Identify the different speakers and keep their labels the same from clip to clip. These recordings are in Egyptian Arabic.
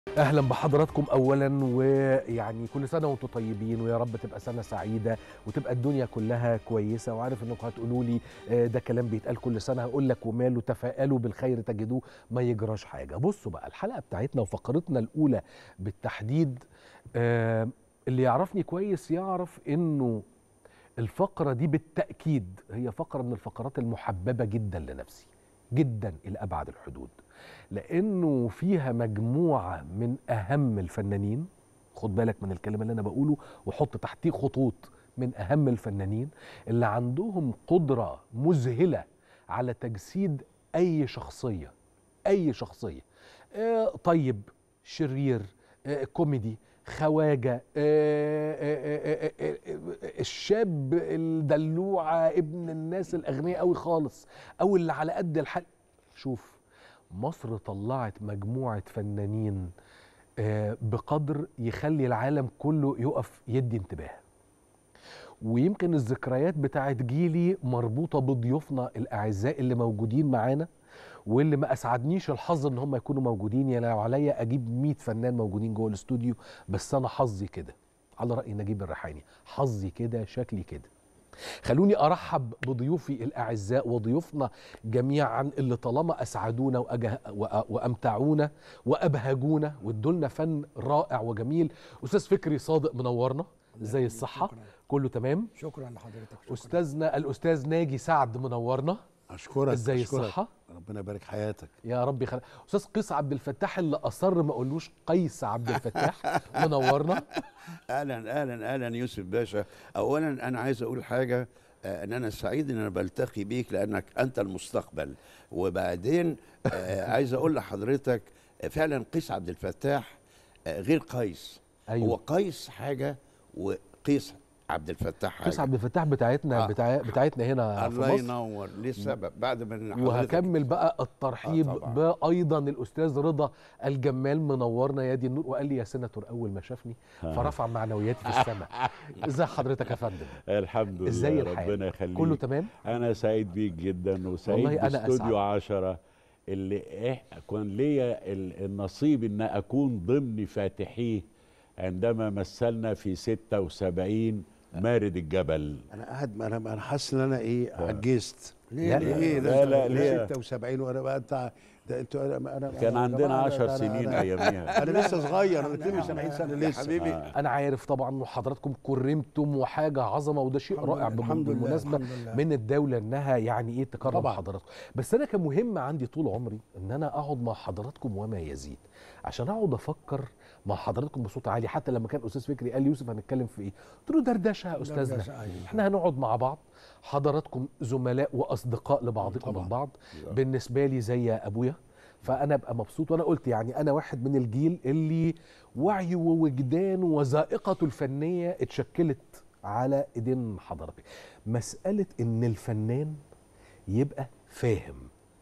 Speaker 1: اهلا بحضراتكم اولا ويعني كل سنه وانتم طيبين ويا رب تبقى سنه سعيده وتبقى الدنيا كلها كويسه وعارف انكم هتقولوا لي آه، ده كلام بيتقال كل سنه هقول لك وماله تفائلوا بالخير تجدوه ما يجراش حاجه بصوا بقى الحلقه بتاعتنا وفقرتنا الاولى بالتحديد آه، اللي يعرفني كويس يعرف انه الفقره دي بالتاكيد هي فقره من الفقرات المحببه جدا لنفسي جدا الى ابعد الحدود لانه فيها مجموعه من اهم الفنانين خد بالك من الكلمه اللي انا بقوله وحط تحتيه خطوط من اهم الفنانين اللي عندهم قدره مذهله على تجسيد اي شخصيه اي شخصيه آه طيب شرير آه كوميدي خواجه آه آه آه آه آه الشاب الدلوعه ابن الناس الاغنياء قوي خالص او اللي على قد الحال شوف مصر طلعت مجموعه فنانين آه بقدر يخلي العالم كله يقف يدي انتباه ويمكن الذكريات بتاعت جيلي مربوطه بضيوفنا الاعزاء اللي موجودين معانا واللي ما اسعدنيش الحظ ان هم يكونوا موجودين يعني لو عليا اجيب 100 فنان موجودين جوه الاستوديو بس انا حظي كده على راي نجيب الريحاني حظي كده شكلي كده خلوني ارحب بضيوفي الاعزاء وضيوفنا جميعا اللي طالما اسعدونا وأجه وأ- وامتعونا وابهجونا وادولنا فن رائع وجميل استاذ فكري صادق منورنا زي الصحه
Speaker 2: شكراً.
Speaker 1: كله تمام
Speaker 2: شكرا لحضرتك شكرا.
Speaker 1: استاذنا الاستاذ ناجي سعد منورنا
Speaker 3: اشكرك
Speaker 1: ازاي
Speaker 3: أشكرك.
Speaker 1: الصحه
Speaker 3: ربنا يبارك حياتك
Speaker 1: يا رب يخليك استاذ قيس عبد الفتاح اللي اصر ما اقولوش قيس عبد الفتاح منورنا
Speaker 4: اهلا اهلا اهلا يوسف باشا اولا انا عايز اقول حاجه آه، ان انا سعيد ان انا بلتقي بيك لانك انت المستقبل وبعدين آه، عايز اقول لحضرتك آه، فعلا قيس عبد الفتاح آه، غير قيس
Speaker 1: أيوة.
Speaker 4: هو قيس حاجه وقيس عبد الفتاح حاجه
Speaker 1: قيس عبد الفتاح بتاعتنا
Speaker 4: آه.
Speaker 1: بتاع بتاعتنا هنا في
Speaker 4: الله
Speaker 1: مصر
Speaker 4: ينور ليه السبب بعد ما حضرتك-
Speaker 1: وهكمل بقى الترحيب
Speaker 4: آه طبعاً.
Speaker 1: بايضا الاستاذ رضا الجمال منورنا يا دي النور وقال لي يا سيناتور اول ما شافني فرفع معنوياتي في السماء ازي حضرتك يا فندم
Speaker 5: الحمد
Speaker 1: ازاي
Speaker 5: لله
Speaker 1: الحال
Speaker 5: ربنا يخليك
Speaker 1: كله تمام
Speaker 5: انا سعيد بيك جدا وسعيد
Speaker 1: والله أنا
Speaker 5: باستوديو
Speaker 1: أسعد.
Speaker 5: عشرة اللي إيه كان ليا ال- النصيب ان اكون ضمن فاتحيه عندما مثلنا في 76 مارد الجبل
Speaker 3: انا قاعد انا انا حاسس ان انا ايه عجزت
Speaker 2: ليه
Speaker 1: لا،
Speaker 2: ليه
Speaker 3: ايه
Speaker 5: لا، لا،
Speaker 3: أنا
Speaker 5: ليه؟
Speaker 3: 76 وانا بقى بتاع ده انتوا انا انا
Speaker 5: كان
Speaker 3: أنا-
Speaker 5: عندنا
Speaker 3: أنا-
Speaker 5: 10
Speaker 3: أنا-
Speaker 5: سنين
Speaker 3: أنا-
Speaker 5: اياميها
Speaker 3: انا لسه صغير انا 72 سنه
Speaker 4: يا
Speaker 3: لسه
Speaker 4: حبيبي
Speaker 1: انا عارف طبعا وحضراتكم كرمتم وحاجه عظمه وده شيء
Speaker 2: الحمد
Speaker 1: رائع
Speaker 2: لله، الحمد لله،
Speaker 1: بالمناسبه
Speaker 2: الحمد لله.
Speaker 1: من الدوله انها يعني ايه تكرم
Speaker 3: طبعاً.
Speaker 1: حضراتكم بس انا كان مهم عندي طول عمري ان انا اقعد مع حضراتكم وما يزيد عشان اقعد افكر مع حضراتكم بصوت عالي حتى لما كان استاذ فكري قال لي يوسف هنتكلم في ايه قلت له دردشه يا استاذنا
Speaker 2: دردشة، أيوة.
Speaker 1: احنا هنقعد مع بعض حضراتكم زملاء واصدقاء لبعضكم
Speaker 3: طبعاً.
Speaker 1: البعض بالنسبه لي زي ابويا فانا ابقى مبسوط وانا قلت يعني انا واحد من الجيل اللي وعيه ووجدانه وذائقته الفنيه اتشكلت على ايدين حضرتك مساله ان الفنان يبقى فاهم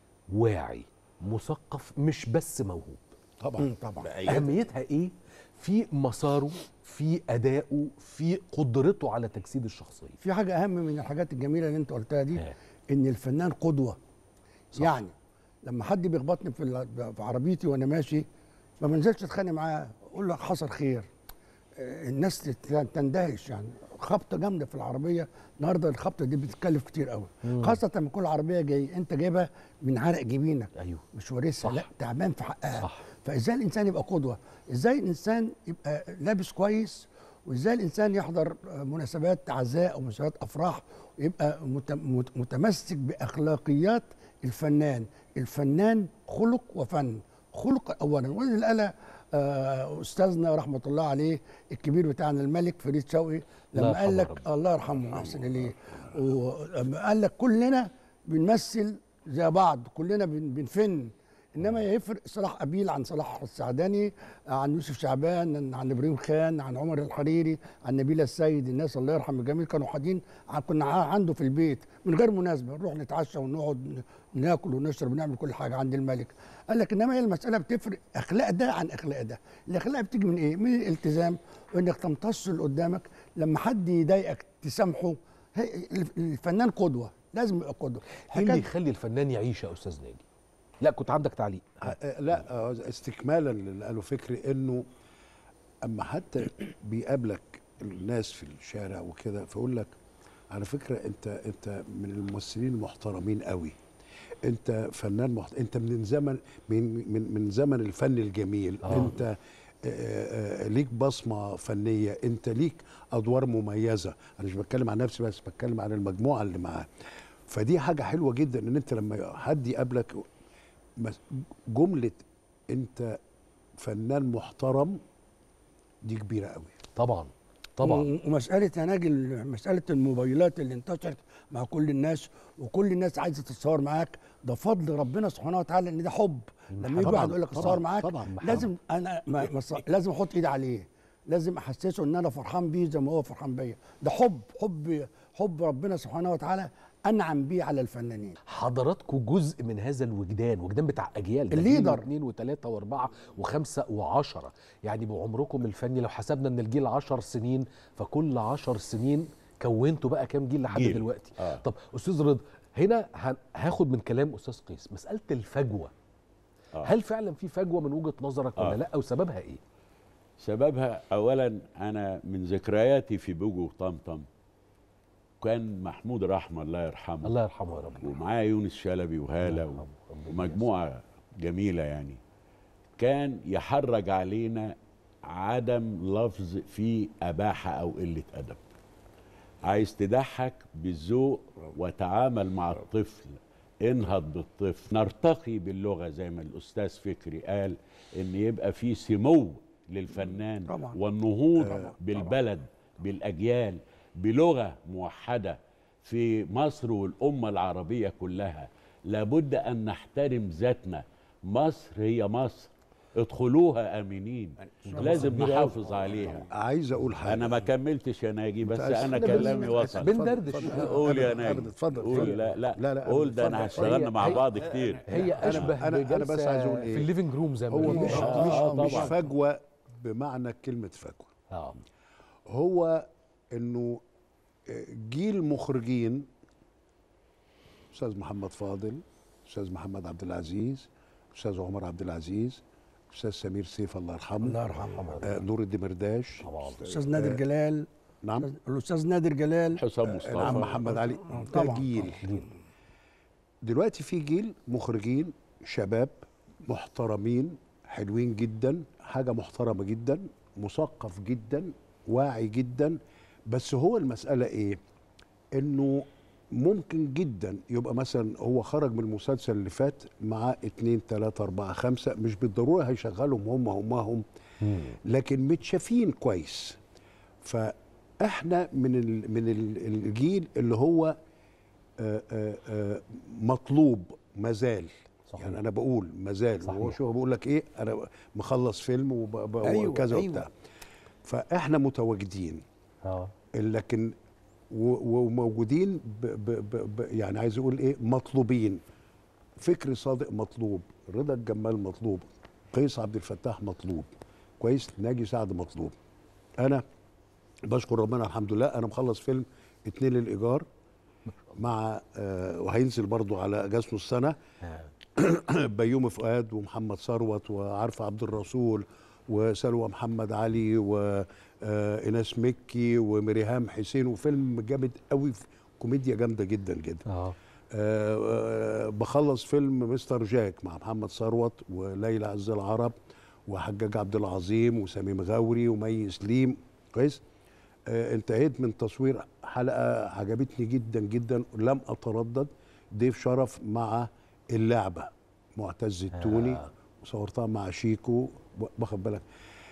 Speaker 1: واعي مثقف مش بس موهوب
Speaker 3: طبعا
Speaker 2: مم، طبعا
Speaker 1: اهميتها ايه في مساره في ادائه في قدرته على تجسيد الشخصيه
Speaker 2: في حاجه اهم من الحاجات الجميله اللي انت قلتها دي
Speaker 1: آه.
Speaker 2: ان الفنان قدوه
Speaker 1: صح.
Speaker 2: يعني لما حد بيخبطني في ال- في عربيتي وانا ماشي ما بنزلش اتخانق معاه اقول له حصل خير آه، الناس تت- تندهش يعني خبطه جامده في العربيه النهارده الخبطه دي بتتكلف كتير قوي خاصه لما تكون العربيه جاي انت جايبها من عرق جبينك
Speaker 1: ايوه
Speaker 2: مش وارثها
Speaker 1: صح.
Speaker 2: لا تعبان في حقها
Speaker 1: صح.
Speaker 2: فازاي الانسان يبقى قدوه ازاي الانسان يبقى لابس كويس وازاي الانسان يحضر آه، مناسبات عزاء او مناسبات افراح ويبقى مت- مت- متمسك باخلاقيات الفنان الفنان خلق وفن خلق اولا وده اللي قالها آه، استاذنا رحمه الله عليه الكبير بتاعنا الملك فريد شوقي
Speaker 1: الله
Speaker 2: لما قال
Speaker 1: يرحمه
Speaker 2: لك
Speaker 1: يا
Speaker 2: الله يرحمه احسن اليه ولما قال لك كلنا بنمثل زي بعض كلنا بن- بنفن انما يفرق صلاح ابيل عن صلاح السعداني عن يوسف شعبان عن ابراهيم خان عن عمر الحريري عن نبيله السيد الناس الله يرحم الجميع كانوا قاعدين ع- كنا ع- عنده في البيت من غير مناسبه نروح نتعشى ونقعد ن- ناكل ونشرب ونعمل كل حاجه عند الملك قال لك انما هي المساله بتفرق اخلاق ده عن اخلاق ده الاخلاق بتيجي من ايه من الالتزام وانك تمتص اللي قدامك لما حد يضايقك تسامحه هي- الفنان قدوه لازم يبقى قدوه
Speaker 1: ايه اللي
Speaker 2: حكاية-
Speaker 1: يخلي الفنان يعيش يا استاذ ناجي لا كنت عندك تعليق
Speaker 3: ه- لا آه، استكمالا للي قالوا فكري انه اما حتى بيقابلك الناس في الشارع وكده فيقول لك على فكره انت انت من الممثلين المحترمين قوي انت فنان محت... انت من زمن من من من زمن الفن الجميل
Speaker 1: آه.
Speaker 3: انت آه، آه، ليك بصمه فنيه انت ليك ادوار مميزه انا مش بتكلم عن نفسي بس بتكلم عن المجموعه اللي معاه فدي حاجه حلوه جدا ان انت لما حد يقابلك مس- جمله انت فنان محترم دي كبيره قوي
Speaker 1: طبعا طبعا
Speaker 2: و- ومساله يا ناجل مساله الموبايلات اللي انتشرت مع كل الناس وكل الناس عايزه تتصور معاك ده فضل ربنا سبحانه وتعالى ان ده حب لما يجي
Speaker 3: طبعاً،
Speaker 2: واحد يقول لك
Speaker 3: طبعاً،
Speaker 2: اتصور معاك
Speaker 3: طبعاً.
Speaker 2: لازم انا ما ما ص- لازم احط ايدي عليه لازم احسسه ان انا فرحان بيه زي ما هو فرحان بيا ده حب حب حب ربنا سبحانه وتعالى انعم بيه على الفنانين
Speaker 1: حضراتكم جزء من هذا الوجدان وجدان بتاع اجيال ده جيل
Speaker 2: الليدر.
Speaker 1: واثنين وثلاثه واربعه وخمسه وعشره يعني بعمركم الفني لو حسبنا ان الجيل عشر سنين فكل عشر سنين كونتوا بقى كام جيل لحد
Speaker 5: جيل.
Speaker 1: دلوقتي
Speaker 5: آه.
Speaker 1: طب استاذ رضا هنا هن- هاخد من كلام استاذ قيس مساله الفجوه
Speaker 5: آه.
Speaker 1: هل فعلا في فجوه من وجهه نظرك ولا
Speaker 5: آه.
Speaker 1: لا وسببها ايه
Speaker 5: سببها اولا انا من ذكرياتي في بوجو وطمطم كان محمود رحمه الله يرحمه
Speaker 1: الله يرحمه يا رب
Speaker 5: ومعاه يونس شلبي وهاله
Speaker 1: الله
Speaker 5: و-
Speaker 1: يرحمه.
Speaker 5: ومجموعه جميله يعني كان يحرج علينا عدم لفظ فيه اباحه او قله ادب عايز تضحك بالذوق وتعامل مع الطفل انهض بالطفل نرتقي باللغه زي ما الاستاذ فكري قال ان يبقى في سمو للفنان
Speaker 2: طبعاً.
Speaker 5: والنهوض بالبلد بالاجيال بلغه موحده في مصر والامه العربيه كلها لابد ان نحترم ذاتنا مصر هي مصر ادخلوها امنين لازم
Speaker 1: كبيرة أوي.
Speaker 5: نحافظ عليها
Speaker 3: عايز اقول حاجه
Speaker 5: انا ما كملتش يا ناجي بس
Speaker 3: عايز-
Speaker 5: انا
Speaker 3: أنا
Speaker 5: كلامي
Speaker 3: بن-
Speaker 5: وصل
Speaker 1: بندردش.
Speaker 3: اتفضل.
Speaker 5: قول يا
Speaker 3: أبدا،
Speaker 5: ناجي
Speaker 3: أبدا، اتفضل
Speaker 5: قول
Speaker 3: اتفضل.
Speaker 5: لا لا
Speaker 3: لا لا
Speaker 5: قول ده انا
Speaker 3: اتفضل.
Speaker 5: اشتغلنا
Speaker 1: هي-
Speaker 5: مع
Speaker 1: هي-
Speaker 5: بعض كتير
Speaker 1: هي
Speaker 3: أنا-
Speaker 1: اشبه
Speaker 3: أنا- أنا بس
Speaker 1: بجلسة
Speaker 3: عايز أقول إيه؟
Speaker 1: في الليفنج روم زي ما
Speaker 3: هو
Speaker 1: بيقولوا.
Speaker 3: مش
Speaker 5: آه،
Speaker 3: مش,
Speaker 5: آه،
Speaker 3: مش
Speaker 5: طبعاً.
Speaker 3: فجوه بمعنى كلمه فجوه
Speaker 1: اه
Speaker 3: هو انه جيل مخرجين استاذ محمد فاضل استاذ محمد عبد العزيز استاذ عمر عبد العزيز استاذ سمير سيف الله يرحمه
Speaker 2: الله يرحمه
Speaker 3: آه نور الدمرداش
Speaker 1: طبعا
Speaker 2: الاستاذ نادر جلال
Speaker 3: نعم
Speaker 2: الاستاذ نادر جلال
Speaker 5: حسام مصطفى
Speaker 3: نعم محمد علي
Speaker 2: آه،
Speaker 3: ده
Speaker 2: طبعاً،
Speaker 3: جيل
Speaker 1: جيل.
Speaker 3: دلوقتي في جيل مخرجين شباب محترمين حلوين جدا حاجة محترمة جدا مثقف جدا واعي جدا بس هو المسألة ايه انه ممكن جدا يبقى مثلا هو خرج من المسلسل اللي فات مع اتنين تلاتة اربعة خمسة مش بالضرورة هيشغلهم هم هم هم
Speaker 1: مم.
Speaker 3: لكن متشافين كويس فاحنا من ال من ال الجيل اللي هو آه، آه، آه، مطلوب مازال
Speaker 1: صحيح.
Speaker 3: يعني انا بقول مازال
Speaker 1: صحيح.
Speaker 3: وهو شو بقول لك ايه انا مخلص فيلم وب- ب-
Speaker 2: أيوة،
Speaker 3: وكذا
Speaker 2: أيوة.
Speaker 3: وبتاع فاحنا متواجدين
Speaker 1: اه
Speaker 3: لكن و- وموجودين ب ب ب ب يعني عايز اقول ايه مطلوبين فكري صادق مطلوب رضا الجمال مطلوب قيس عبد الفتاح مطلوب كويس ناجي سعد مطلوب انا بشكر ربنا الحمد لله انا مخلص فيلم اتنين للايجار مع آه وهينزل برضو على اجازه السنه
Speaker 1: آه.
Speaker 3: بيومي فؤاد ومحمد ثروت وعارفه عبد الرسول وسلوى محمد علي وايناس مكي ومريهام حسين وفيلم جامد قوي كوميديا جامده جدا جدا
Speaker 1: اه
Speaker 3: آه، آه، بخلص فيلم مستر جاك مع محمد ثروت وليلى عز العرب وحجاج عبد العظيم وسميم غوري ومي سليم كويس آه، انتهيت من تصوير حلقه عجبتني جدا جدا لم اتردد ضيف شرف مع اللعبه معتز التوني
Speaker 1: آه.
Speaker 3: وصورتها مع شيكو واخد بالك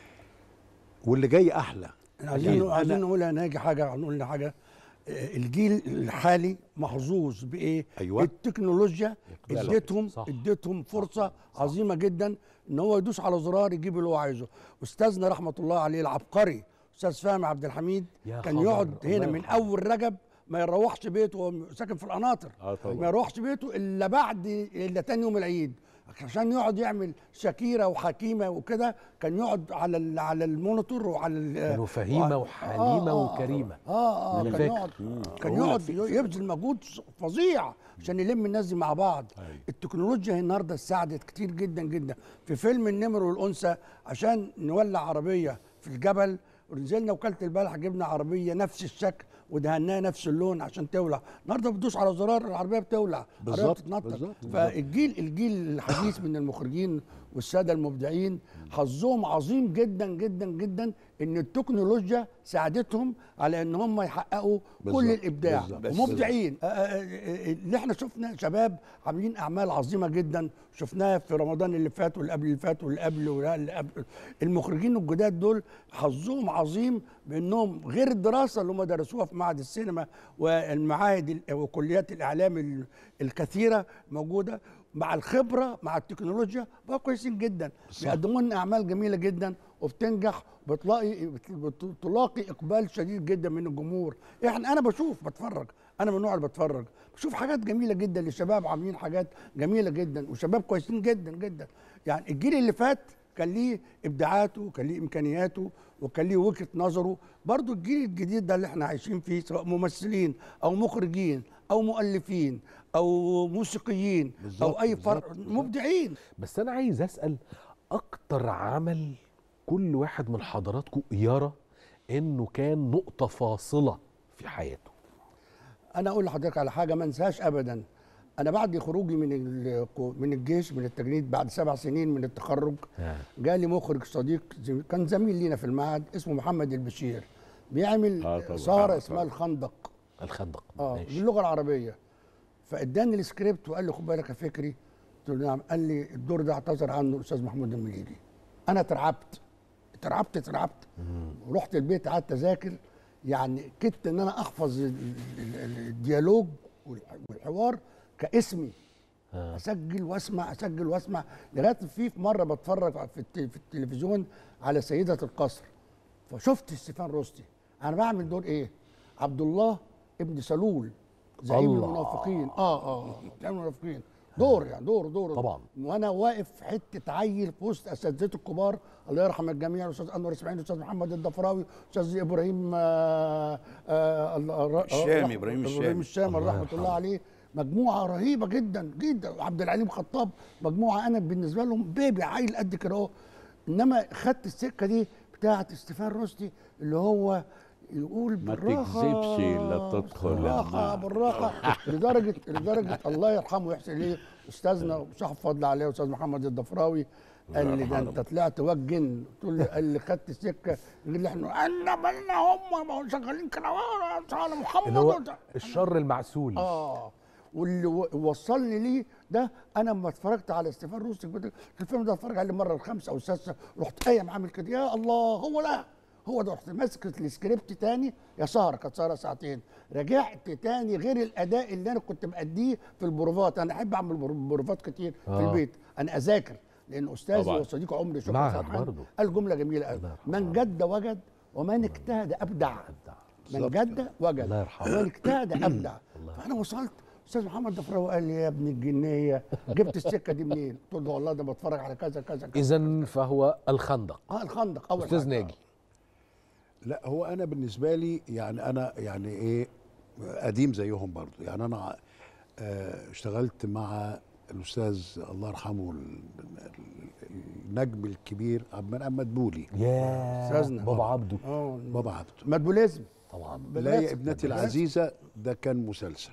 Speaker 3: واللي جاي احلى
Speaker 2: عايزين
Speaker 3: يعني
Speaker 2: عايزين
Speaker 3: أنا-
Speaker 2: نقول يا ناجي حاجه هنقول حاجه آه، الجيل الحالي محظوظ بايه؟
Speaker 3: أيوة.
Speaker 2: التكنولوجيا
Speaker 1: بالظبط.
Speaker 2: اديتهم
Speaker 1: صح.
Speaker 2: اديتهم فرصه عظيمه جدا ان هو يدوس على زرار يجيب اللي هو عايزه استاذنا رحمه الله عليه العبقري استاذ فهمي عبد الحميد
Speaker 1: يا
Speaker 2: كان
Speaker 1: خبر،
Speaker 2: يقعد
Speaker 1: الله
Speaker 2: هنا من
Speaker 1: يرحمه.
Speaker 2: اول رجب ما يروحش بيته هو ساكن في القناطر
Speaker 5: اه
Speaker 2: ما
Speaker 5: طبعا
Speaker 2: يروحش بيته الا بعد الا تاني يوم العيد عشان يقعد يعمل شاكيره وحكيمه وكده كان يقعد على ال- على المونيتور وعلى ال-
Speaker 1: كانوا فهيمة وحليمة وكريمة.
Speaker 2: اه اه
Speaker 1: أنا
Speaker 2: كان
Speaker 1: فاكر.
Speaker 2: يقعد كان
Speaker 5: هو
Speaker 2: يقعد
Speaker 5: في-
Speaker 2: يبذل مجهود فظيع عشان يلم الناس دي مع بعض
Speaker 5: أيوة.
Speaker 2: التكنولوجيا النهارده ساعدت كتير جدا جدا في فيلم النمر والانثى عشان نولع عربيه في الجبل ونزلنا وكاله البلح جبنا عربيه نفس الشكل ودهناها نفس اللون عشان تولع النهارده بتدوس على زرار العربيه بتولع العربية
Speaker 3: بالظبط،
Speaker 2: بتتنطط.
Speaker 3: بالظبط، بالظبط.
Speaker 2: فالجيل الجيل الحديث من المخرجين والساده المبدعين حظهم عظيم جدا جدا جدا ان التكنولوجيا ساعدتهم على ان هم يحققوا كل
Speaker 3: بالظبط،
Speaker 2: الابداع
Speaker 3: بالظبط.
Speaker 2: ومبدعين آه، آه، آه، اللي احنا شفنا شباب عاملين اعمال عظيمه جدا شفناها في رمضان اللي فات واللي قبل اللي فات واللي قبل واللي قبل المخرجين الجداد دول حظهم عظيم بانهم غير الدراسه اللي هم درسوها في معهد السينما والمعاهد ال- وكليات الاعلام ال- الكثيره موجوده مع الخبره مع التكنولوجيا بقوا كويسين جدا بيقدموا لنا اعمال جميله جدا وبتنجح وبتلاقي بت- بت- تلاقي اقبال شديد جدا من الجمهور احنا انا بشوف بتفرج انا من النوع اللي بتفرج بشوف حاجات جميله جدا للشباب عاملين حاجات جميله جدا وشباب كويسين جدا جدا يعني الجيل اللي فات كان ليه ابداعاته وكان ليه امكانياته وكان ليه وجهه نظره برضو الجيل الجديد ده اللي احنا عايشين فيه سواء ممثلين او مخرجين او مؤلفين او موسيقيين او
Speaker 3: بالظبط،
Speaker 2: اي فرق
Speaker 3: بالظبط، بالظبط.
Speaker 2: مبدعين
Speaker 1: بس انا عايز اسال اكتر عمل كل واحد من حضراتكم يرى انه كان نقطه فاصله في حياته
Speaker 2: انا اقول لحضرتك على حاجه ما انساهاش ابدا انا بعد خروجي من ال- من الجيش من التجنيد بعد سبع سنين من التخرج جالي مخرج صديق زم- كان زميل لينا في المعهد اسمه محمد البشير بيعمل
Speaker 5: آه طبعا.
Speaker 2: سهره
Speaker 5: آه
Speaker 2: اسمها
Speaker 5: طبعا.
Speaker 2: الخندق
Speaker 1: الخندق
Speaker 2: اه
Speaker 1: ماشي.
Speaker 2: باللغه العربيه فاداني السكريبت وقال لي خد بالك يا فكري قلت له نعم قال لي الدور ده اعتذر عنه الاستاذ محمود المليجي انا اترعبت اترعبت اترعبت ورحت البيت قعدت اذاكر يعني كدت ان انا احفظ ال- ال- ال- الديالوج والح- والحوار كاسمي
Speaker 1: آه.
Speaker 2: اسجل واسمع اسجل واسمع لغايه في في مره بتفرج في, الت- في التلفزيون على سيده القصر فشفت ستيفان روستي انا بعمل دور ايه عبد الله ابن سلول زعيم
Speaker 1: الله.
Speaker 2: المنافقين اه اه زعيم المنافقين دور يعني دور دور
Speaker 1: طبعا.
Speaker 2: وانا واقف في حته عيل في وسط اساتذتي الكبار الله يرحم الجميع الاستاذ انور اسماعيل الاستاذ محمد الضفراوي الاستاذ ابراهيم آه آه الله-
Speaker 4: الشامي،
Speaker 2: رح-
Speaker 4: إبراهيم الشامي.
Speaker 2: ابراهيم الشامي
Speaker 1: الله
Speaker 2: رحمه
Speaker 1: يرحمه.
Speaker 2: الله عليه مجموعه رهيبه جدا جدا عبد العليم خطاب مجموعه انا بالنسبه لهم بيبي عيل قد كده اهو انما خدت السكه دي بتاعه ستيفان روستي اللي هو يقول
Speaker 5: ما
Speaker 2: بالراحه
Speaker 5: تكذبش لا تدخل
Speaker 2: بالراحه
Speaker 5: النار.
Speaker 2: بالراحه لدرجه لدرجه الله يرحمه ويحسن اليه استاذنا وصاحب فضل عليه استاذ محمد الضفراوي قال لي ده انت طلعت واد جن قلت له قال لي خدت السكه قال لي احنا انا مالنا هم ما هو شغالين كده على محمد
Speaker 1: اللي هو
Speaker 2: وده.
Speaker 1: الشر المعسول
Speaker 2: اه واللي و- وصلني ليه ده انا لما اتفرجت على ستيفان روستك بدل- الفيلم ده اتفرج عليه المره الخامسه او السادسه رحت قايم عامل كده يا الله هو ده هو ده رحت ماسك السكريبت تاني يا سهره كانت سهره ساعتين رجعت تاني غير الاداء اللي انا كنت مأديه في البروفات انا احب اعمل بر- بروفات كتير في
Speaker 1: آه.
Speaker 2: البيت انا اذاكر لان استاذي
Speaker 5: طبعاً.
Speaker 2: وصديق عمري شكري
Speaker 1: معهد
Speaker 2: سرحان
Speaker 1: برضه.
Speaker 2: قال جمله جميله قوي
Speaker 1: الله يرحمه.
Speaker 2: من جد وجد ومن اجتهد ابدع من جد وجد
Speaker 1: الله يرحمه.
Speaker 2: ومن اجتهد ابدع فانا وصلت استاذ محمد ضفراوي قال لي يا ابن الجنيه جبت السكه دي منين؟ قلت له والله ده بتفرج على كذا كذا كذا
Speaker 1: اذا فهو الخندق
Speaker 2: اه الخندق اول
Speaker 1: استاذ
Speaker 2: حاجة.
Speaker 1: ناجي
Speaker 3: لا هو انا بالنسبه لي يعني انا يعني ايه قديم زيهم برضو يعني انا آه، اشتغلت مع الاستاذ الله يرحمه ال- ال- النجم الكبير عبد المنعم مدبولي
Speaker 1: يا
Speaker 2: أستاذنا.
Speaker 1: بابا عبده
Speaker 2: اه
Speaker 3: بابا عبده
Speaker 2: مدبوليزم
Speaker 1: طبعا
Speaker 3: لا يا
Speaker 2: بالرسم.
Speaker 3: ابنتي
Speaker 2: بالرسم.
Speaker 3: العزيزه ده كان مسلسل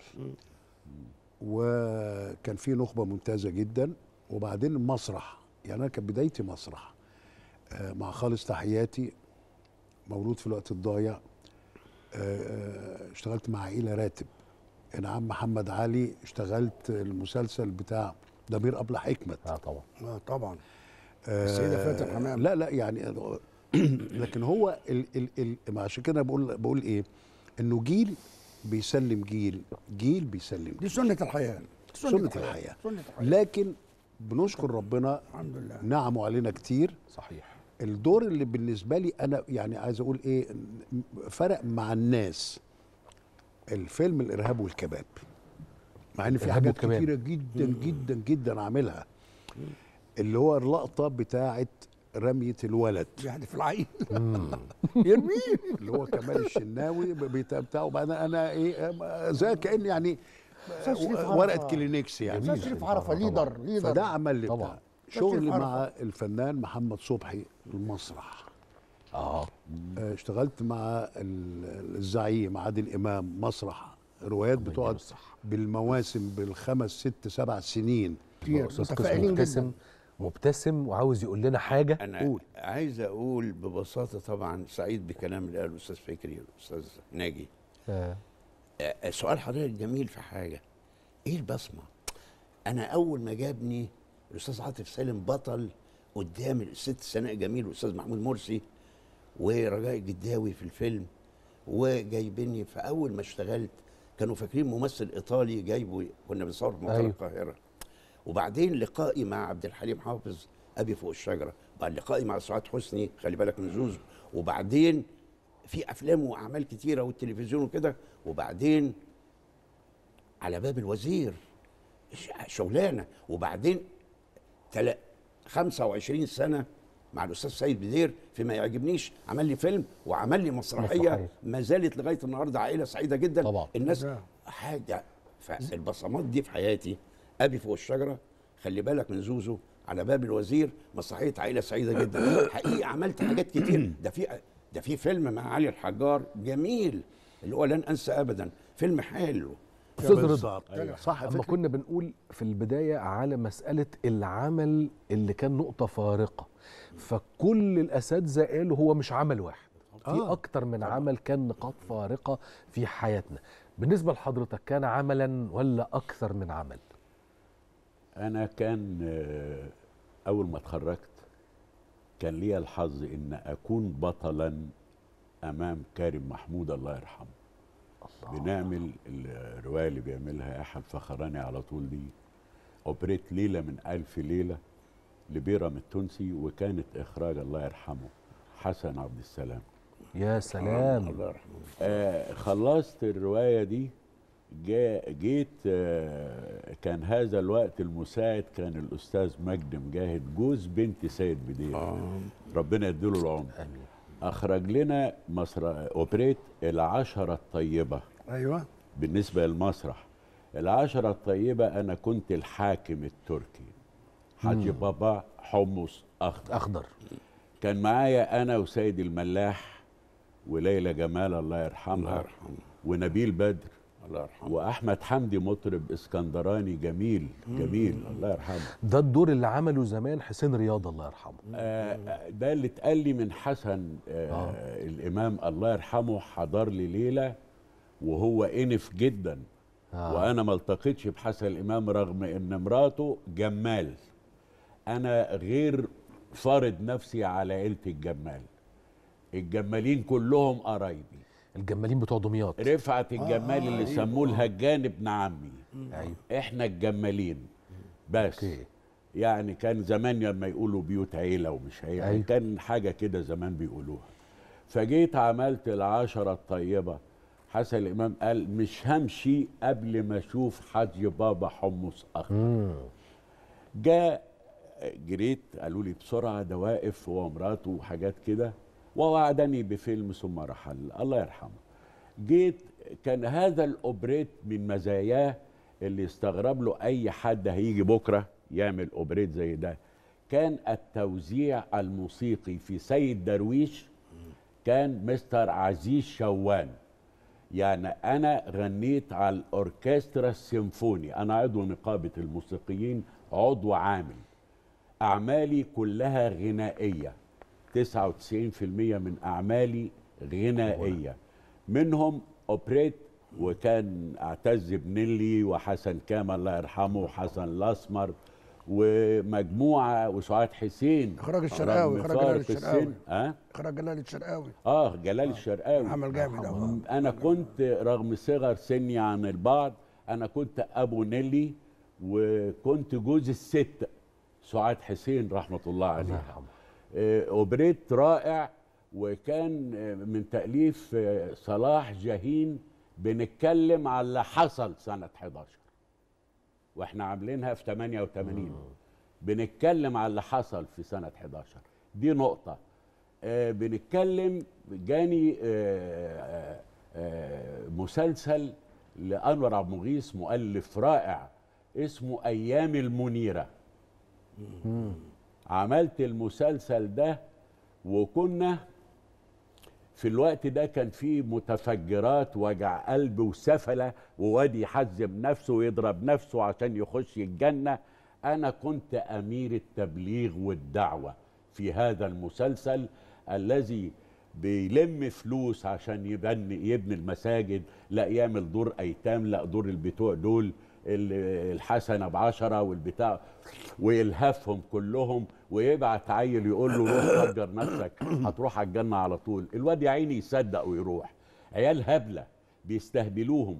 Speaker 3: وكان فيه نخبه ممتازه جدا وبعدين المسرح يعني انا كانت بدايتي مسرح آه، مع خالص تحياتي مولود في الوقت الضايع آه، آه، اشتغلت مع عائله راتب انعام محمد علي اشتغلت المسلسل بتاع ضمير ابله حكمت
Speaker 1: اه طبعا
Speaker 2: اه طبعا
Speaker 3: آه،
Speaker 2: السيدة فاتن حمام.
Speaker 3: لا لا يعني لكن هو ال ال ال ما عشان كده بقول بقول ايه انه جيل بيسلم جيل جيل بيسلم
Speaker 2: دي
Speaker 3: جيل.
Speaker 2: سنه الحياه
Speaker 3: سنة الحياة.
Speaker 2: سنه الحياه
Speaker 3: لكن بنشكر ربنا
Speaker 2: الحمد لله
Speaker 3: نعموا علينا كتير
Speaker 1: صحيح
Speaker 3: الدور اللي بالنسبه لي انا يعني عايز اقول ايه فرق مع الناس الفيلم الارهاب والكباب مع ان في
Speaker 1: الإرهاب
Speaker 3: حاجات
Speaker 1: والكباب.
Speaker 3: كتيره جدا جدا جدا عاملها اللي هو اللقطه بتاعه رميه الولد
Speaker 2: يعني في العين يرميه
Speaker 3: اللي هو كمال الشناوي بتاع بتاعه بعدين انا ايه زي كان يعني
Speaker 2: أستاذ شريف عرفة.
Speaker 3: ورقه كلينكس يعني
Speaker 2: استاذ شريف عرفه ليدر ليدر
Speaker 3: فده عمل لي
Speaker 1: طبعاً.
Speaker 3: بتاع
Speaker 2: شريف
Speaker 3: شغل
Speaker 2: عرفة.
Speaker 3: مع الفنان محمد صبحي المسرح
Speaker 1: اه
Speaker 3: آه، اشتغلت مع ال- الزعيم عادل امام مسرح روايات
Speaker 1: الله
Speaker 3: بتقعد
Speaker 1: يديله الصحة.
Speaker 3: بالمواسم بالخمس ست سبع سنين
Speaker 2: كتير
Speaker 1: استاذ قسم
Speaker 2: متفائلين
Speaker 1: مبتسم
Speaker 2: جدا
Speaker 1: مبتسم وعاوز يقول لنا حاجه
Speaker 4: انا
Speaker 1: قول
Speaker 4: عايز اقول ببساطه طبعا سعيد بكلام اللي قاله الاستاذ فكري والاستاذ ناجي
Speaker 1: آه.
Speaker 4: آه، سؤال حضرتك جميل في حاجه ايه البصمه انا اول ما جابني الاستاذ عاطف سالم بطل قدام الست سناء جميل والاستاذ محمود مرسي ورجاء الجداوي في الفيلم وجايبني فاول ما اشتغلت كانوا فاكرين ممثل ايطالي جايبه كنا بنصور في مطار
Speaker 1: أيوه.
Speaker 4: القاهره وبعدين لقائي مع عبد الحليم حافظ ابي فوق الشجره بعد لقائي مع سعاد حسني خلي بالك من زوزو وبعدين في افلام واعمال كتيره والتلفزيون وكده وبعدين على باب الوزير ش- شغلانه وبعدين تلا 25 سنه مع الاستاذ سيد بدير فيما يعجبنيش عمل لي فيلم وعمل لي مسرحيه,
Speaker 1: مسرحية.
Speaker 4: ما زالت لغايه النهارده عائله سعيده جدا
Speaker 1: طبعا.
Speaker 4: الناس
Speaker 2: ده.
Speaker 4: حاجه فالبصمات دي في حياتي ابي فوق الشجره خلي بالك من زوزو على باب الوزير مسرحيه عائله سعيده جدا حقيقي عملت حاجات كتير ده في ده في فيلم مع علي الحجار جميل اللي هو لن انسى ابدا فيلم حلو
Speaker 1: استاذ رضا
Speaker 3: بالظبط. صح
Speaker 1: اما
Speaker 3: فكرة
Speaker 1: كنا بنقول في البدايه على مساله العمل اللي كان نقطه فارقه فكل الاساتذه قالوا هو مش عمل واحد في
Speaker 3: آه،
Speaker 1: اكتر من عمل كان نقاط فارقه في حياتنا بالنسبه لحضرتك كان عملا ولا اكثر من عمل
Speaker 5: انا كان آه، اول ما اتخرجت كان لي الحظ ان اكون بطلا امام كارم محمود الله يرحمه
Speaker 1: الله
Speaker 5: بنعمل الروايه اللي بيعملها احد فخراني على طول دي اوبريت ليله من الف ليله لبيرم التونسي وكانت اخراج الله يرحمه حسن عبد السلام
Speaker 1: يا سلام
Speaker 4: الله يرحمه
Speaker 5: آه خلصت الروايه دي جا جيت آه كان هذا الوقت المساعد كان الاستاذ مجدي مجاهد جوز بنت سيد بدير
Speaker 4: آه.
Speaker 5: ربنا يديله العمر
Speaker 1: امين
Speaker 5: اخرج لنا مسرح اوبريت العشره الطيبه
Speaker 2: ايوه
Speaker 5: بالنسبه للمسرح العشره الطيبه انا كنت الحاكم التركي حاجي بابا حمص اخضر
Speaker 1: اخضر
Speaker 5: كان معايا انا وسيد الملاح وليلى جمال الله
Speaker 4: الله
Speaker 5: يرحمها
Speaker 4: يرحمه
Speaker 5: ونبيل بدر
Speaker 4: الله يرحمه
Speaker 5: واحمد حمدي مطرب اسكندراني جميل جميل الله يرحمه
Speaker 1: ده الدور اللي عمله زمان حسين رياض الله يرحمه
Speaker 5: آه ده اللي اتقال لي من حسن آه
Speaker 1: آه.
Speaker 5: الامام الله يرحمه حضر لي ليله وهو انف جدا
Speaker 1: آه.
Speaker 5: وانا ما التقيتش بحسن الامام رغم ان مراته جمال انا غير فارض نفسي على عيله الجمال الجمالين كلهم قرايبي
Speaker 1: الجمالين بتوع دمياط
Speaker 5: رفعت الجمال اللي سموه الهجان ابن عمي
Speaker 1: ايوه
Speaker 5: احنا الجمالين بس
Speaker 1: اوكي
Speaker 5: يعني كان زمان لما يقولوا بيوت عيله ومش عيله
Speaker 1: أيوة.
Speaker 5: كان حاجه كده زمان بيقولوها فجيت عملت العشره الطيبه حسن الامام قال مش همشي قبل ما اشوف حاج بابا حمص اخضر
Speaker 1: مم.
Speaker 5: جاء جريت قالوا لي بسرعه ده واقف هو ومراته وحاجات كده ووعدني بفيلم ثم رحل الله يرحمه جيت كان هذا الاوبريت من مزاياه اللي يستغرب له اي حد هيجي بكره يعمل اوبريت زي ده كان التوزيع الموسيقي في سيد درويش كان مستر عزيز شوان يعني انا غنيت على الاوركسترا السيمفوني انا عضو نقابه الموسيقيين عضو عامل اعمالي كلها غنائيه 99% من اعمالي غنائيه منهم اوبريت وكان اعتز بنيلي وحسن كامل الله يرحمه وحسن الاسمر ومجموعه وسعاد حسين
Speaker 2: إخراج الشرقاوي،
Speaker 5: رغم
Speaker 2: إخراج جلال
Speaker 5: فارق
Speaker 2: الشرقاوي.
Speaker 5: السن. اه
Speaker 2: اخراج جلال الشرقاوي
Speaker 5: اه جلال الشرقاوي
Speaker 2: عمل جامد أوي.
Speaker 5: انا كنت رغم صغر سني عن البعض انا كنت ابو نيلي وكنت جوز الست سعاد حسين رحمه الله
Speaker 1: الله
Speaker 5: عليها
Speaker 1: يرحمه
Speaker 5: آه، اوبريت رائع وكان آه، من تاليف آه، صلاح جاهين بنتكلم على اللي حصل سنه 11 واحنا عاملينها في 88 بنتكلم على اللي حصل في سنه 11 دي نقطه آه بنتكلم جاني آه آه آه مسلسل لانور عبد المغيث مؤلف رائع اسمه ايام المنيره عملت المسلسل ده وكنا في الوقت ده كان في متفجرات وجع قلب وسفلة ووادي يحزم نفسه ويضرب نفسه عشان يخش الجنة أنا كنت أمير التبليغ والدعوة في هذا المسلسل الذي بيلم فلوس عشان يبني يبني المساجد لا يعمل دور ايتام لا دور البتوع دول ال- الحسنه بعشره والبتاع ويلهفهم كلهم ويبعت عيل يقول له روح فجر نفسك هتروح على الجنه على طول الواد يا عيني يصدق ويروح عيال هبله بيستهبلوهم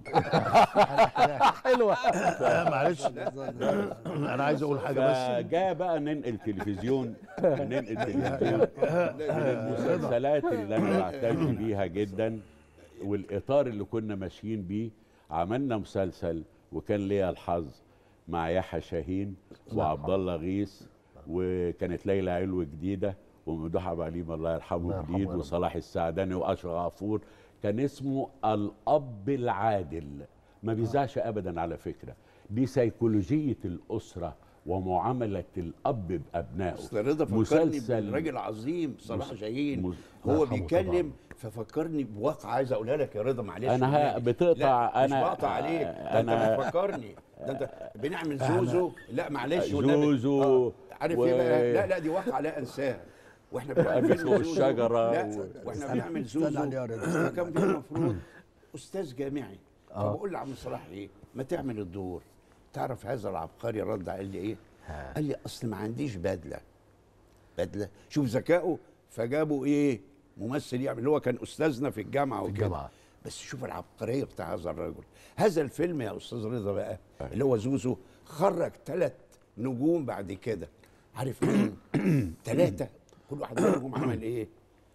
Speaker 1: حلوه
Speaker 3: معلش انا عايز اقول حاجه بس
Speaker 5: فجاء بقى ننقل تلفزيون ننقل تلفزيون من المسلسلات اللي انا بعتز بيها جدا والاطار اللي كنا ماشيين بيه عملنا مسلسل وكان ليا الحظ مع يحيى شاهين وعبد الله غيث وكانت ليلى علو جديده وممدوح عبد العليم الله
Speaker 1: الله
Speaker 5: يرحمه
Speaker 1: يرحمه
Speaker 5: جديد
Speaker 1: يا رب.
Speaker 5: وصلاح السعداني واشرف غفور كان اسمه الاب العادل ما بيزعش ابدا على فكره دي سيكولوجيه الاسره ومعامله الاب بابنائه
Speaker 4: اصل رضا فكرني
Speaker 5: مسلسل
Speaker 4: براجل عظيم صلاح
Speaker 5: مس-
Speaker 4: شاهين
Speaker 5: مس-
Speaker 4: هو
Speaker 1: الله يرحمه
Speaker 4: بيتكلم ففكرني بواقع عايز اقولها لك يا رضا معلش
Speaker 5: أنا ها-
Speaker 4: والنبي.
Speaker 5: بتقطع-
Speaker 4: لا مش
Speaker 5: أنا-
Speaker 4: بقطع عليك ده انت
Speaker 5: أنا-
Speaker 4: بتفكرني ده انت بنعمل زوزو لا معلش والنبي.
Speaker 5: زوزو
Speaker 4: آه. عارف
Speaker 5: و-
Speaker 4: ايه بقى لا لا دي واقعه لا انساها واحنا بنعمل
Speaker 5: وقفت فوق
Speaker 4: زوزو.
Speaker 5: الشجرة
Speaker 4: لا
Speaker 5: و-
Speaker 4: واحنا
Speaker 2: استنى-
Speaker 4: بنعمل
Speaker 2: استنى
Speaker 4: زوزو
Speaker 2: عليه يا رضا.
Speaker 4: كان في المفروض استاذ جامعي فبقول لعم صلاح ايه ما تعمل الدور تعرف هذا العبقري رد قال لي ايه قال لي اصل ما عنديش بدله بدله شوف ذكائه فجابوا ايه ممثل يعمل اللي هو كان استاذنا في الجامعه وكده
Speaker 1: الجامعة.
Speaker 4: بس شوف العبقريه بتاع هذا الرجل هذا الفيلم يا استاذ رضا بقى اللي هو زوزو خرج ثلاث نجوم بعد كده عارف مين ثلاثه كل واحد منهم عمل ايه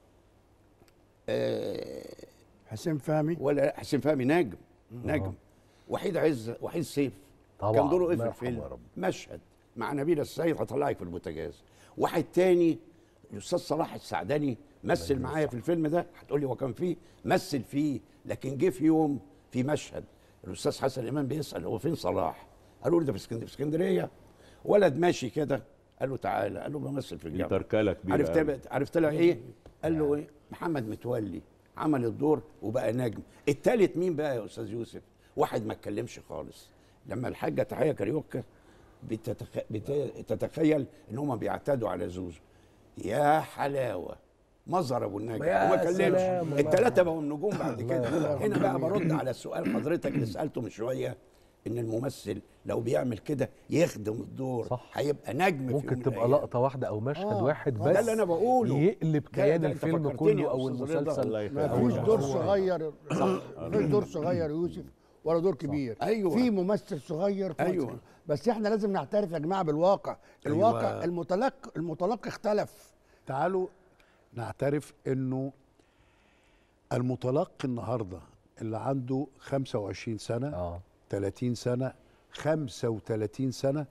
Speaker 4: آه
Speaker 2: حسين فهمي
Speaker 4: ولا حسين فهمي نجم نجم وحيد عز وحيد سيف
Speaker 1: طبعاً،
Speaker 4: كان دوره ايه
Speaker 1: الله
Speaker 4: في
Speaker 1: يرحمه
Speaker 4: الفيلم
Speaker 1: يا رب.
Speaker 4: مشهد مع نبيل السيد هطلعك في البوتاجاز واحد تاني الاستاذ صلاح السعداني مثل معايا في الفيلم ده هتقول لي هو كان فيه مثل فيه لكن جه في يوم في مشهد الاستاذ حسن امام بيسال هو فين صلاح قالوا له ده في اسكندريه في اسكندريه ولد ماشي كده قال له تعالى قال له بمثل في الجامعه
Speaker 5: تركاله كبيره
Speaker 4: عرفت
Speaker 5: أوي.
Speaker 4: عرفت لها ايه؟ قال له ايه؟ محمد متولي عمل الدور وبقى نجم التالت مين بقى يا استاذ يوسف؟ واحد ما اتكلمش خالص لما الحاجه تحيه كاريوكا بتتخ... بتتخيل ان هم بيعتادوا على زوزو يا حلاوه مظهر ابو النجم
Speaker 1: يا
Speaker 4: وما كلمش
Speaker 1: سلام.
Speaker 4: الثلاثه بقوا نجوم بعد كده هنا بقى برد على السؤال حضرتك اللي سالته من شويه ان الممثل لو بيعمل كده يخدم الدور
Speaker 1: صح.
Speaker 4: هيبقى نجم في يوم
Speaker 1: ممكن
Speaker 4: من
Speaker 1: تبقى
Speaker 4: الأيام.
Speaker 1: لقطه واحده او مشهد
Speaker 4: آه،
Speaker 1: واحد
Speaker 4: آه،
Speaker 1: بس
Speaker 4: ده اللي أنا بقوله.
Speaker 1: يقلب
Speaker 4: ده-
Speaker 1: كيان
Speaker 4: ده أنت
Speaker 1: الفيلم
Speaker 4: فكرتني
Speaker 1: كله
Speaker 4: يا
Speaker 1: او
Speaker 4: أستاذ رضا.
Speaker 1: المسلسل
Speaker 5: الله
Speaker 2: ما
Speaker 5: يخليك.
Speaker 2: فيش دور صغير ما فيش دور صغير يا يوسف ولا دور كبير
Speaker 4: أيوة.
Speaker 2: في ممثل صغير في
Speaker 4: أيوة.
Speaker 2: مصر. بس احنا لازم نعترف يا جماعه بالواقع الواقع المتلقي المتلقي اختلف
Speaker 3: تعالوا نعترف انه المتلقي النهارده اللي عنده 25 سنه
Speaker 1: اه
Speaker 3: 30 سنه 35 سنه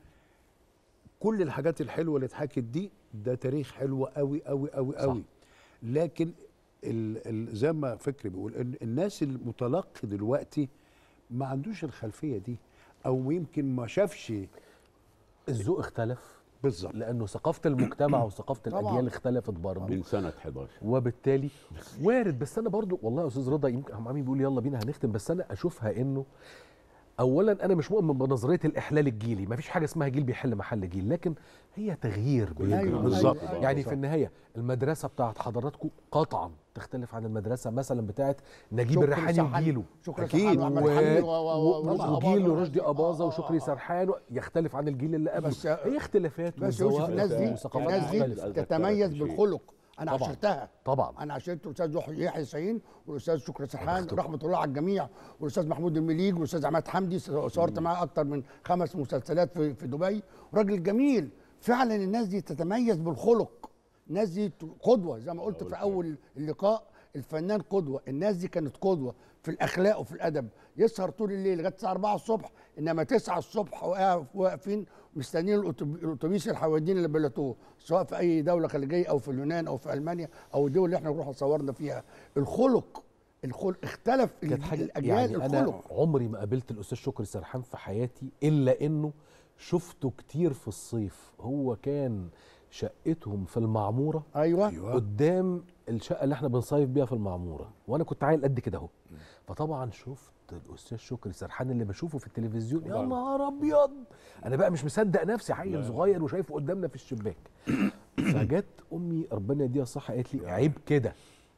Speaker 3: كل الحاجات الحلوه اللي اتحكت دي ده تاريخ حلو قوي قوي قوي قوي لكن ال ال زي ما فكري بيقول ان الناس المتلقي دلوقتي ما عندوش الخلفيه دي او يمكن ما شافش
Speaker 1: الذوق اختلف
Speaker 3: بالظبط
Speaker 1: لانه ثقافه المجتمع وثقافه
Speaker 2: طبعاً.
Speaker 1: الاجيال اختلفت برضه
Speaker 5: من سنه 11
Speaker 1: وبالتالي وارد بس انا برضو والله يا استاذ رضا يمكن هم عمي بيقول يلا بينا هنختم بس انا اشوفها انه اولا انا مش مؤمن بنظريه الاحلال الجيلي ما فيش حاجه اسمها جيل بيحل محل جيل لكن هي تغيير بيجري.
Speaker 2: أيوة،
Speaker 3: بالظبط.
Speaker 2: أيوة، أيوة.
Speaker 1: يعني في النهايه المدرسه بتاعت حضراتكم قطعا تختلف عن المدرسه مثلا بتاعت نجيب
Speaker 2: شكري
Speaker 1: الريحاني
Speaker 2: سرحان-
Speaker 1: وجيله
Speaker 2: شكري
Speaker 3: أكيد.
Speaker 2: سرحان وأحمد
Speaker 1: و-
Speaker 2: حمدي و-
Speaker 1: و-
Speaker 2: و- و-
Speaker 1: وجيل
Speaker 2: و-
Speaker 1: رشدي
Speaker 2: آه،
Speaker 1: اباظه
Speaker 2: آه،
Speaker 1: وشكري
Speaker 2: آه.
Speaker 1: سرحان يختلف عن الجيل اللي قبله
Speaker 2: بس-
Speaker 1: هي اختلافات
Speaker 2: بس يوسف
Speaker 1: وزوايا
Speaker 2: الناس دي
Speaker 1: وثقافات
Speaker 2: الناس دي
Speaker 1: مختلفة.
Speaker 5: قصدك
Speaker 2: تتميز
Speaker 5: تعرف شيء.
Speaker 2: بالخلق انا
Speaker 1: طبعاً.
Speaker 2: عشرتها
Speaker 1: طبعا
Speaker 2: انا عشرت الاستاذ يحيى يحيى سعيد والاستاذ شكري سرحان رحمه الله على الجميع والاستاذ محمود المليج والاستاذ عماد حمدي صورت معاه اكتر من خمس مسلسلات في في دبي راجل جميل فعلا الناس دي تتميز بالخلق الناس دي قدوه زي ما قلت في اول اللقاء الفنان قدوه الناس دي كانت قدوه في الاخلاق وفي الادب يسهر طول الليل لغايه الساعه 4 الصبح انما 9 الصبح واقف- واقفين مستنيين الأوتوب- الاتوبيس الحوادين اللي بلتوه سواء في اي دوله خليجيه او في اليونان او في المانيا او الدول اللي احنا نروح صورنا فيها الخلق الخلق اختلف
Speaker 1: كانت حاجه
Speaker 2: الاجيال
Speaker 1: يعني انا
Speaker 2: الخلق
Speaker 1: عمري ما قابلت الاستاذ شكري سرحان في حياتي الا انه شفته كتير في الصيف هو كان شقتهم في المعموره
Speaker 2: ايوه
Speaker 3: ايوه
Speaker 1: قدام الشقه اللي احنا بنصيف بيها في المعموره وانا كنت عيل قد كده اهو فطبعا شفت الاستاذ شكري سرحان اللي بشوفه في التلفزيون يا
Speaker 5: طبعاً.
Speaker 1: نهار ابيض انا بقى مش مصدق نفسي عيل صغير وشايفه قدامنا في الشباك فجت امي ربنا يديها الصحه قالت لي عيب كده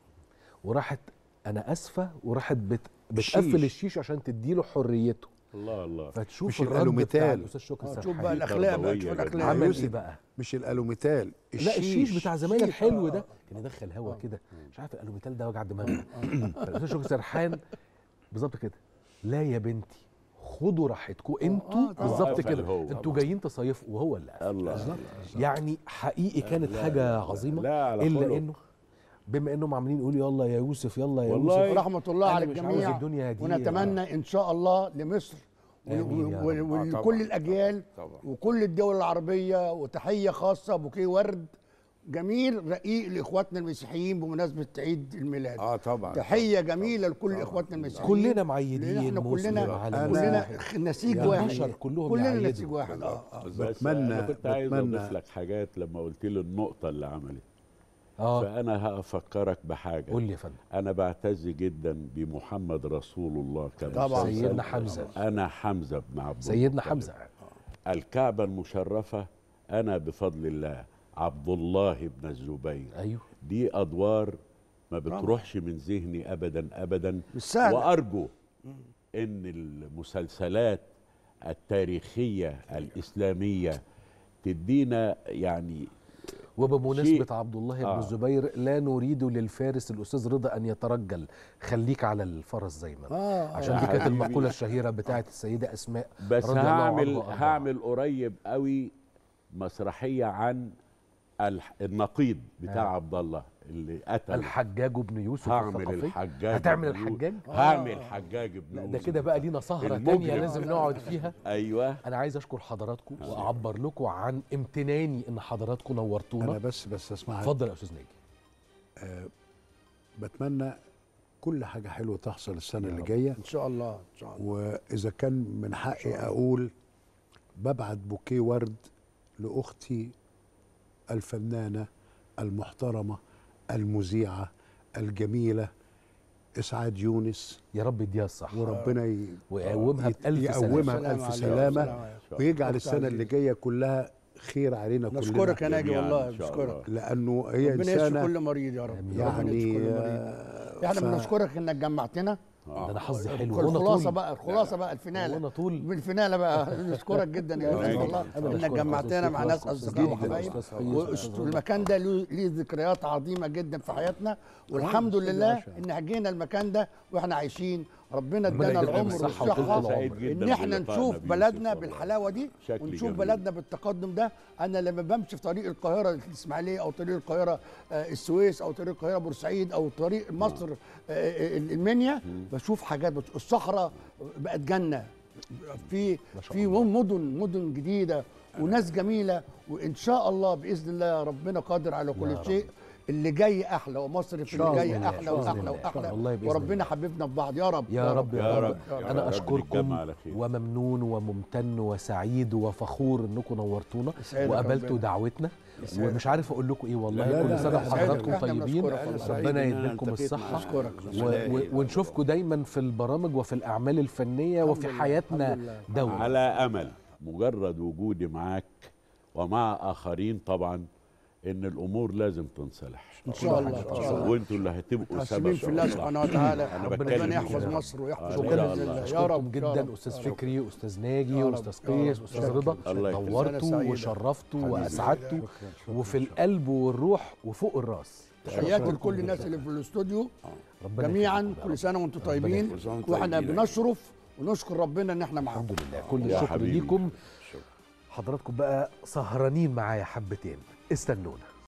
Speaker 1: وراحت انا اسفه وراحت بت بتقفل
Speaker 3: الشيش.
Speaker 1: الشيش عشان تديله حريته
Speaker 5: الله الله
Speaker 1: فتشوف
Speaker 3: مش
Speaker 1: الرد بتاع
Speaker 3: الألوميتال.
Speaker 1: الاستاذ شكري
Speaker 2: آه،
Speaker 1: سرحان
Speaker 2: شوف بقى
Speaker 5: دي
Speaker 2: الاخلاق بقى
Speaker 5: تربوية
Speaker 2: شوف
Speaker 5: جدا.
Speaker 2: الاخلاق
Speaker 1: عمل
Speaker 3: يوسف.
Speaker 1: ايه بقى
Speaker 3: مش الالوميتال
Speaker 1: لا الشيش بتاع زمان
Speaker 2: الشيش،
Speaker 1: الحلو
Speaker 2: آه،
Speaker 1: ده
Speaker 2: آه.
Speaker 1: كان يدخل هوا كده مش عارف الالوميتال ده وجع دماغنا فالاستاذ شكري سرحان بالظبط كده لا يا بنتي خدوا راحتكم انتوا
Speaker 2: طبعاً.
Speaker 1: بالظبط
Speaker 5: قفل
Speaker 1: كده
Speaker 5: هو.
Speaker 1: انتوا جايين تصيفوا وهو اللي قفل.
Speaker 5: الله
Speaker 1: يعني حقيقي كانت
Speaker 5: لا،
Speaker 1: حاجه
Speaker 5: لا،
Speaker 1: عظيمه
Speaker 5: لا، على
Speaker 1: الا
Speaker 5: خلق.
Speaker 1: انه بما انهم عمالين يقولوا يلا يا يوسف يلا يا
Speaker 5: والله
Speaker 1: يوسف
Speaker 2: ورحمه الله
Speaker 1: أنا
Speaker 2: على
Speaker 1: مش عاوز
Speaker 2: الجميع
Speaker 1: الدنيا دي
Speaker 2: ونتمنى ان شاء الله لمصر و-
Speaker 1: آمين يا
Speaker 2: و-
Speaker 1: رب.
Speaker 2: و-
Speaker 4: آه،
Speaker 2: ولكل
Speaker 4: طبعاً.
Speaker 2: الاجيال
Speaker 4: طبعا
Speaker 2: وكل الدول العربيه وتحيه خاصه بوكيه ورد جميل رقيق لاخواتنا المسيحيين بمناسبه عيد الميلاد
Speaker 4: اه طبعا
Speaker 2: تحيه جميله لكل
Speaker 4: طبعاً.
Speaker 2: اخواتنا المسيحيين
Speaker 1: كلنا
Speaker 2: لأن
Speaker 1: معيدين
Speaker 2: احنا
Speaker 1: مسلم
Speaker 2: كلنا
Speaker 1: على
Speaker 2: كلنا
Speaker 1: مسيحي.
Speaker 2: نسيج
Speaker 1: يا
Speaker 2: واحد
Speaker 1: بشر كلهم
Speaker 2: كلنا
Speaker 1: يعيدوا.
Speaker 2: نسيج واحد اه اه
Speaker 5: بس
Speaker 3: بتمنى-
Speaker 5: انا كنت عايز
Speaker 3: بتمنى-
Speaker 5: اضيف لك حاجات لما قلت لي النقطه اللي عملت
Speaker 1: اه
Speaker 5: فانا هفكرك بحاجه
Speaker 1: قول لي يا فندم
Speaker 5: انا بعتز جدا بمحمد رسول الله كما
Speaker 2: طبعاً.
Speaker 5: سيدنا
Speaker 1: سيدنا حمزه
Speaker 5: انا حمزه بن عبد
Speaker 1: سيدنا
Speaker 5: المطلب.
Speaker 1: حمزه
Speaker 5: الكعبه المشرفه انا بفضل الله عبد الله بن الزبير
Speaker 1: ايوه
Speaker 5: دي ادوار ما بتروحش من ذهني ابدا ابدا
Speaker 2: مش سهل
Speaker 5: وارجو ان المسلسلات التاريخيه الاسلاميه تدينا يعني
Speaker 1: وبمناسبة
Speaker 5: شيء-
Speaker 1: عبد الله بن
Speaker 5: آه.
Speaker 1: الزبير لا نريد للفارس الأستاذ رضا أن يترجل خليك على الفرس دايما
Speaker 2: اه
Speaker 1: عشان
Speaker 5: يا
Speaker 1: دي كانت
Speaker 5: حبيبي.
Speaker 1: المقولة الشهيرة بتاعت السيدة أسماء
Speaker 5: بس
Speaker 1: رضي الله
Speaker 5: هعمل
Speaker 1: عنها وأرضاها.
Speaker 5: هعمل قريب قوي مسرحيه عن الح- النقيض بتاع
Speaker 1: آه.
Speaker 5: عبد الله اللي قتل
Speaker 1: الحجاج بن يوسف
Speaker 5: هعمل
Speaker 1: الثقفي
Speaker 5: الحجاج
Speaker 1: هتعمل
Speaker 5: بن يوسف.
Speaker 1: الحجاج؟
Speaker 5: هعمل حجاج بن
Speaker 1: لا ده
Speaker 5: يوسف.
Speaker 1: كده بقى لينا سهرة
Speaker 5: المجرم.
Speaker 1: تانية لازم نقعد فيها
Speaker 5: ايوه
Speaker 1: أنا عايز أشكر حضراتكم وأعبر لكم عن امتناني إن حضراتكم
Speaker 3: انا
Speaker 1: نورتونا
Speaker 3: بس بس اسمع
Speaker 1: اتفضل يا أستاذ ناجي
Speaker 3: بتمنى كل حاجه حلوه تحصل السنه
Speaker 1: يا
Speaker 3: اللي
Speaker 1: رب.
Speaker 3: جايه
Speaker 2: ان شاء الله ان شاء الله
Speaker 3: واذا كان من حقي اقول ببعت بوكيه ورد لاختي الفنانه المحترمه المذيعه الجميله اسعاد يونس
Speaker 1: يا رب يديها الصحة
Speaker 3: وربنا ي...
Speaker 1: ويقومها
Speaker 3: يت-
Speaker 1: بألف سلامة.
Speaker 3: يقومها
Speaker 2: سلام
Speaker 3: بألف
Speaker 2: عليكم.
Speaker 3: سلامة
Speaker 2: سلام عليكم.
Speaker 3: ويجعل
Speaker 2: أخت
Speaker 3: السنة اللي
Speaker 2: عزيزة.
Speaker 3: جاية كلها خير علينا كلنا
Speaker 2: نشكرك يا ناجي
Speaker 5: جميعاً
Speaker 2: والله
Speaker 5: إن شاء
Speaker 2: نشكرك
Speaker 5: الله.
Speaker 3: لأنه هي
Speaker 2: ربنا يشفي
Speaker 3: إنسانة
Speaker 2: كل مريض يا رب
Speaker 1: آمين.
Speaker 2: ربنا يشفي
Speaker 3: يعني
Speaker 2: كل مريض
Speaker 3: آه،
Speaker 2: احنا
Speaker 3: ف-
Speaker 2: بنشكرك انك جمعتنا
Speaker 1: ده أنا حظي حلو وأنا
Speaker 2: الخلاصه
Speaker 1: طول
Speaker 2: بقى الخلاصه بقى
Speaker 1: وأنا
Speaker 2: الفينال
Speaker 1: طول
Speaker 2: بالفينال بقى نشكرك جدا يا
Speaker 5: أنا
Speaker 2: يوسف
Speaker 5: أشكرك.
Speaker 2: والله
Speaker 1: أنا
Speaker 2: انك
Speaker 1: أشكرك
Speaker 2: جمعتنا
Speaker 1: أستاذ
Speaker 2: مع ناس
Speaker 1: فيصل،
Speaker 2: اصدقاء
Speaker 1: جداً.
Speaker 2: وحبايب
Speaker 1: أستاذ فيصل، أستاذ رضا.
Speaker 2: والمكان ده له ليه ذكريات عظيمه جدا في حياتنا والحمد
Speaker 3: أستاذ
Speaker 2: لله
Speaker 3: عشا.
Speaker 2: ان هجينا المكان ده واحنا عايشين ربنا
Speaker 1: ربنا
Speaker 2: ادانا
Speaker 1: يديمنا
Speaker 2: العمر
Speaker 1: بالصحة
Speaker 2: والصحه
Speaker 1: وطول العمر.
Speaker 5: سعيد جدا
Speaker 2: ان احنا
Speaker 5: بلقائنا
Speaker 2: نشوف
Speaker 5: بيوسف
Speaker 2: بلدنا
Speaker 5: والله.
Speaker 2: بالحلاوه دي
Speaker 5: شكل
Speaker 2: ونشوف
Speaker 5: جميل.
Speaker 2: بلدنا بالتقدم ده انا لما بمشي في طريق القاهره الاسماعيليه او طريق القاهره آه، السويس او طريق القاهره بورسعيد او طريق مصر آه، آه، المنيا بشوف حاجات بشوف الصحراء بقت جنه في
Speaker 1: ما شاء
Speaker 2: في مدن مدن جديده وناس جميله وان شاء الله باذن الله ربنا قادر على
Speaker 1: يا
Speaker 2: كل
Speaker 1: رب.
Speaker 2: شيء اللي جاي احلى ومصر في اللي
Speaker 3: شاء
Speaker 2: جاي
Speaker 1: الله.
Speaker 2: احلى
Speaker 1: بإذن
Speaker 2: واحلى
Speaker 1: الله.
Speaker 2: واحلى
Speaker 1: والله بإذن
Speaker 2: وربنا
Speaker 1: الله.
Speaker 2: حبيبنا ببعض يا رب
Speaker 1: يا رب
Speaker 5: يا
Speaker 1: يا
Speaker 5: رب.
Speaker 1: رب
Speaker 5: يا
Speaker 1: انا
Speaker 5: رب
Speaker 1: اشكركم
Speaker 5: نتجمع على خير.
Speaker 1: وممنون وممتن وسعيد وفخور انكم نورتونا
Speaker 2: يسعدك
Speaker 1: وقبلتوا
Speaker 2: ربنا.
Speaker 1: دعوتنا
Speaker 2: يسعدك.
Speaker 1: ومش عارف اقول لكم ايه والله
Speaker 3: لا،
Speaker 1: كل
Speaker 3: لا،
Speaker 1: سنه
Speaker 3: لا،
Speaker 1: وحضراتكم
Speaker 2: يسعدك. إحنا
Speaker 1: طيبين
Speaker 2: بنشكرك
Speaker 4: أنا
Speaker 2: والله.
Speaker 4: سعيد
Speaker 1: ربنا
Speaker 4: إن أنا
Speaker 1: يديلكم
Speaker 4: التقيت
Speaker 1: الصحه
Speaker 4: معاك.
Speaker 2: أشكرك.
Speaker 1: و... و... ونشوفكم دايما في البرامج وفي الاعمال الفنيه وفي
Speaker 2: الحمد لله،
Speaker 1: حياتنا
Speaker 2: الحمد لله.
Speaker 1: دوما
Speaker 5: على امل مجرد وجودي معاك ومع اخرين طبعا ان الامور لازم تنصلح
Speaker 2: ان شاء الله ان شاء الله
Speaker 5: وانتوا اللي هتبقوا
Speaker 2: متحسبين
Speaker 5: سبب
Speaker 2: في الله سبحانه وتعالى
Speaker 5: أنا
Speaker 2: ربنا
Speaker 5: بتكلم
Speaker 2: يحفظ
Speaker 5: كده.
Speaker 2: مصر ويحفظ
Speaker 5: آه، إن
Speaker 2: شكرا
Speaker 5: شاء
Speaker 2: لله
Speaker 5: الله.
Speaker 2: يا
Speaker 1: اشكركم
Speaker 2: رب يا
Speaker 1: جدا
Speaker 2: رب،
Speaker 1: استاذ
Speaker 2: يا رب.
Speaker 1: فكري استاذ ناجي
Speaker 2: يا رب،
Speaker 1: استاذ
Speaker 2: يا
Speaker 1: قيس
Speaker 2: رب.
Speaker 1: استاذ
Speaker 2: شكراً.
Speaker 1: رضا
Speaker 5: الله يخليك.
Speaker 1: نورتوا
Speaker 2: سنة سعيدة.
Speaker 1: وشرفتوا
Speaker 2: حبيبي.
Speaker 1: واسعدتوا وفي القلب والروح وفوق الراس
Speaker 2: تحياتي لكل الناس اللي في الاستوديو
Speaker 1: ربنا
Speaker 2: جميعا
Speaker 1: يخليكم يا
Speaker 2: كل
Speaker 1: رب.
Speaker 2: سنه وانتم طيبين
Speaker 4: كل سنة وأنتم
Speaker 2: واحنا
Speaker 4: طيبين.
Speaker 2: بنشرف ونشكر ربنا ان احنا معاكم
Speaker 1: الحمد لله كل
Speaker 5: يا
Speaker 1: الشكر
Speaker 5: حبيبي.
Speaker 1: ليكم حضراتكم بقى سهرانين معايا حبتين استنونا